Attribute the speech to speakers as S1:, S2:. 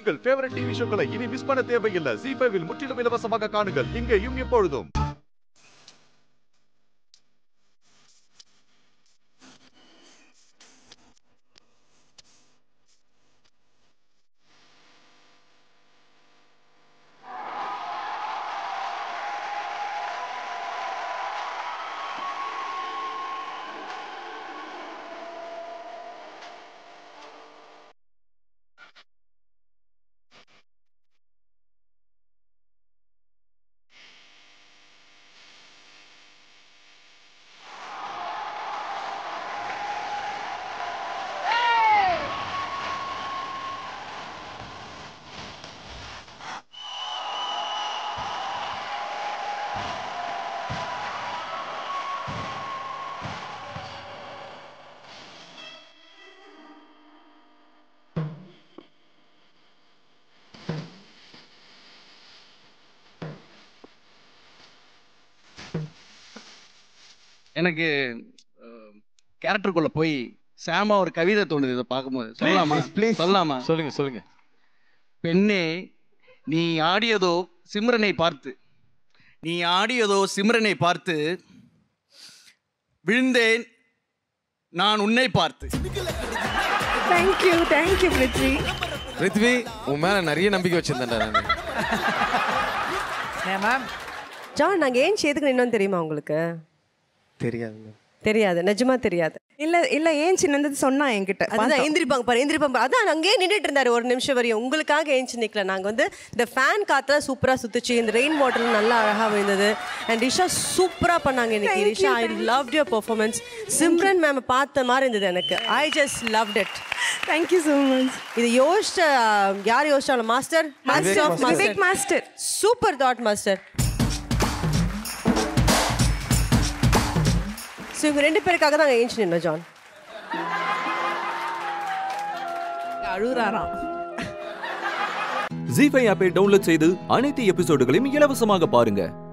S1: உங்கள் favourite TV ஷோக்களை இனி miss பண்ண தேவையில்லை ஜி ஃபைவில் முற்றிலும் இலவசமாக காணுங்கள் இங்கேயும் எப்பொழுதும்
S2: எனக்கு கேரக்டருக்குள்ள போய் சாமா ஒரு கவிதை தோணுது இதை பார்க்கும்போது சொல்லலாமா
S3: ப்ளீஸ்
S2: சொல்லலாமா
S3: சொல்லுங்க சொல்லுங்க
S2: பெண்ணே நீ ஆடியதோ சிம்ரனை பார்த்து நீ ஆடியதோ சிம்ரனை பார்த்து விழுந்தேன் நான் உன்னை பார்த்து
S4: தேங்க்யூ தேங்க்யூ பிருத்வி
S3: ரித்வி உன் மேல நிறைய நம்பிக்கை வச்சிருந்தேன்டா நான்
S5: மேம்
S6: ஜான் நாங்க ஏன் சேர்த்துக்கணும் இன்னும் தெரியுமா உங்களுக்கு
S3: தெரியாதுங்க
S6: தெரியாது நிஜமா தெரியாது
S4: இல்ல இல்ல ஏன் சின்னது சொன்னா என்கிட்ட
S6: அதுதான் எந்திரிப்பாங்க பாரு எந்திரிப்பாங்க பாரு. அதான் அங்கேயே நின்றுட்டு இருந்தாரு ஒரு நிமிஷம் வரையும் உங்களுக்காக ஏஞ்சி நிக்கல நாங்க வந்து இந்த ஃபேன் காத்துல சூப்பரா சுத்துச்சு இந்த ரெயின் வாட்டர் நல்லா அழகா விழுந்தது அண்ட் ரிஷா சூப்பரா பண்ணாங்க இன்னைக்கு Risha I love your performance Simran ma'am பார்த்த மாதிரி இருந்தது எனக்கு I just loved it
S4: thank you so much
S6: இது யோசிச்ச யார் யோசிச்சாலும் master master of
S4: Vivek master
S6: super thought master so இவங்க ரெண்டு பேருக்காக தான் ஏஞ்சி நின்னோம் ஜான்
S4: அழுறாராம்
S7: ஜி ஃபைவ் ஆப்பை டவுன்லோட் செய்து அனைத்து எபிசோடுகளையும் இலவசமாக பாருங்க